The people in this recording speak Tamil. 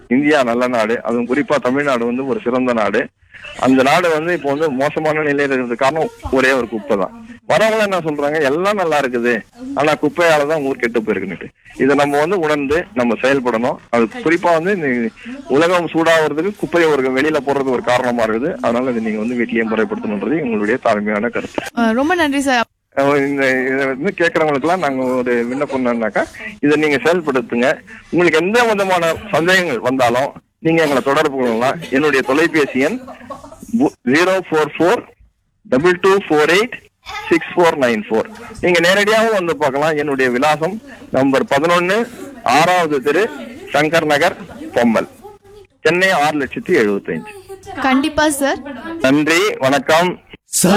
இந்தியா நல்ல நாடு அதுவும் குறிப்பா தமிழ்நாடு வந்து ஒரு சிறந்த நாடு அந்த நாடு வந்து இப்போ வந்து மோசமான நிலையில இருக்கிறது காரணம் ஒரே ஒரு குப்பை தான் வரவங்க என்ன சொல்றாங்க எல்லாம் நல்லா இருக்குது ஆனா குப்பையால தான் ஊர் கெட்டு போயிருக்குன்னுட்டு இதை நம்ம வந்து உணர்ந்து நம்ம செயல்படணும் அது குறிப்பா வந்து இந்த உலகம் சூடாகிறதுக்கு குப்பையை ஒரு வெளியில போடுறது ஒரு காரணமா இருக்குது அதனால இதை நீங்க வந்து வீட்டிலேயே முறைப்படுத்தணுன்றது எங்களுடைய தாழ்மையான கருத்து அஹ், ரொம்ப நன்றி சார் அஹ் இந்த இதை வந்து கேட்கறவங்களுக்குலாம் நாங்க ஒரு விண்ணப்பம் என்னன்னாக்கா இதை நீங்க செயல்படுத்துங்க உங்களுக்கு எந்த விதமான சந்தேகங்கள் வந்தாலும் நீங்க எங்களை தொடர்பு கொள்ளலாம் என்னுடைய தொலைபேசி எண் zero four four double two four eight six four nine four நீங்க நேரடியாகவும் வந்து பார்க்கலாம் என்னுடைய விலாசம் நம்பர் பதினொன்னு ஆறாவது தெரு சங்கர் நகர் பொம்மல் சென்னை ஆறு லட்சத்தி எழுபத்தஞ்சு கண்டிப்பா சார் நன்றி வணக்கம்